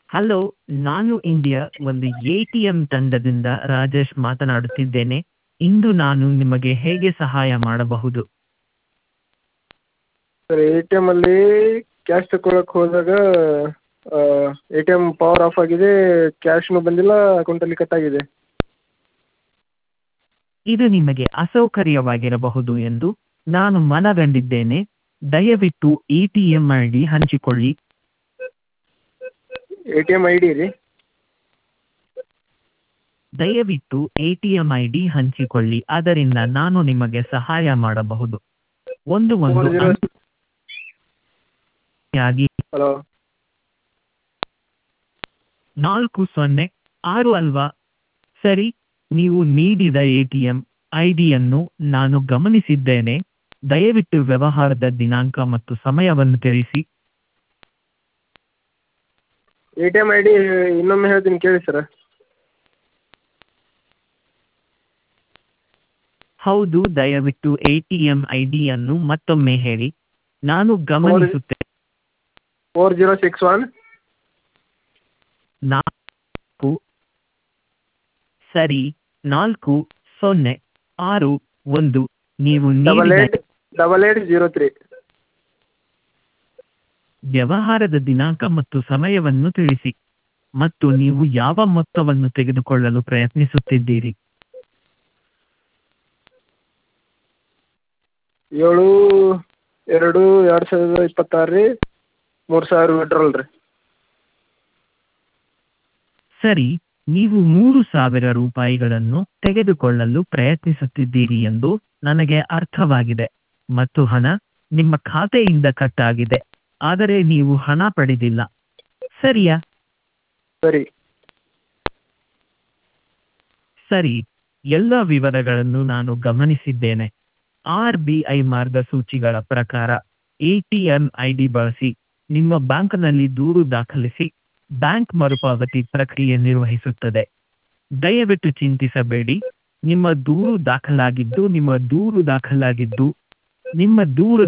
hello ನಾನು India ಒಂದು A T M ತಂಡದಿಂದ ರಾಜೇಶ್ ಮಾತನಾಡುತ್ತಿದ್ದೇನೆ ಇಂದು ನಾನು ನಿಮಗೆ ಹೇಗೆ ಸಹಾಯ ಮಾಡಬಹುದು ಸರ್ ಎ ಟಿ ಎಮ್ಮಲ್ಲಿ ಕ್ಯಾಶ್ ತಗೊಳಕ್ಕೆ ಹೋದಾಗ A T M power off ಆಗಿದೆ ಕ್ಯಾಶ್ನೂ ಬಂದಿಲ್ಲ ಅಕೌಂಟಲ್ಲಿ ಕಟ್ ಆಗಿದೆ ಇದು ನಿಮಗೆ ಅಸೌಕರ್ಯವಾಗಿರಬಹುದು ಎಂದು ನಾನು ಮನಗಂಡಿದ್ದೇನೆ ದಯವಿಟ್ಟು A T M I D ಹಂಚಿಕೊಳ್ಳಿ A T M I D ರೀ ದಯವಿಟ್ಟು A T M I D ಹಂಚಿಕೊಳ್ಳಿ ಅದರಿಂದ ನಾನು ನಿಮಗೆ ಸಹಾಯ ಮಾಡಬಹುದು ಒಂದು ಒಂದು ಫೋರ್ ಜೀರೋ ಆಗಿ ಹಲೋ ನಾಲ್ಕು ಸೊನ್ನೆ ಆರು ಅಲ್ವಾ ಸರಿ ನೀವು ನೀಡಿದ ಎ ಟಿ ಎಂ ಐ ಡಿಯನ್ನು ನಾನು ಗಮನಿಸಿದ್ದೇನೆ ದಯವಿಟ್ಟು ವ್ಯವಹಾರದ ದಿನಾಂಕ ಮತ್ತು ಸಮಯವನ್ನು ತಿಳಿಸಿ A T M I D ಇನ್ನೊಮ್ಮೆ ಹೇಳ್ತೀನಿ ಕೇಳಿ ಸರ್ ಹೌದು ದಯವಿಟ್ಟು ಎ ಟಿ ಎಂ ಐ ಡಿಯನ್ನು ಮತ್ತೊಮ್ಮೆ ಹೇಳಿ ನಾನು ಗಮನಿಸುತ್ತೇನೆ ಫೋರ್ ಜೀರೋ ಸಿಕ್ಸ್ ಒನ್ ನಾಲ್ಕು ಸರಿ ನಾಲ್ಕು ಸೊನ್ನೆ ಆರು ಒಂದು ನೀವು ಡಬಲ್ ನೀಡಿದ eight double eight zero three ವ್ಯವಹಾರದ ದಿನಾಂಕ ಮತ್ತು ಸಮಯವನ್ನು ತಿಳಿಸಿ ಮತ್ತು ನೀವು ಯಾವ ಮೊತ್ತವನ್ನು ತೆಗೆದುಕೊಳ್ಳಲು ಪ್ರಯತ್ನಿಸುತ್ತಿದ್ದೀರಿ ಏಳು ಎರಡು ಎರಡು ಸಾವಿರದ ಇಪ್ಪತ್ತಾರು ರೀ ಮೂರು ಸಾವಿರ ವಿಡ್ರಾಲ್ ರೀ ಸರಿ ನೀವು ಮೂರು ಸಾವಿರ ರೂಪಾಯಿಗಳನ್ನು ತೆಗೆದುಕೊಳ್ಳಲು ಪ್ರಯತ್ನಿಸುತ್ತಿದ್ದೀರಿ ಎಂದು ನನಗೆ ಅರ್ಥವಾಗಿದೆ ಮತ್ತು ಹಣ ನಿಮ್ಮ ಖಾತೆಯಿಂದ ಕಟ್ ಆಗಿದೆ ಆದರೆ ನೀವು ಹಣ ಪಡೆದಿಲ್ಲ ಸರಿಯಾ ಸರಿ ಸರಿ ಎಲ್ಲ ವಿವರಗಳನ್ನು ನಾನು ಗಮನಿಸಿದ್ದೇನೆ ಆರ್ ಬಿ ಐ ಮಾರ್ಗಸೂಚಿಗಳ ಪ್ರಕಾರ A T M I D ಬಳಸಿ ನಿಮ್ಮ ಬ್ಯಾಂಕ್ನಲ್ಲಿ ದೂರು ದಾಖಲಿಸಿ ಬ್ಯಾಂಕ್ ಮರುಪಾವತಿ ಪ್ರಕ್ರಿಯೆ ನಿರ್ವಹಿಸುತ್ತದೆ ದಯವಿಟ್ಟು ಚಿಂತಿಸಬೇಡಿ ನಿಮ್ಮ ದೂರು ದಾಖಲಾಗಿದ್ದು ನಿಮ್ಮ ದೂರು ದಾಖಲಾಗಿದ್ದು ನಿಮ್ಮ ದೂರು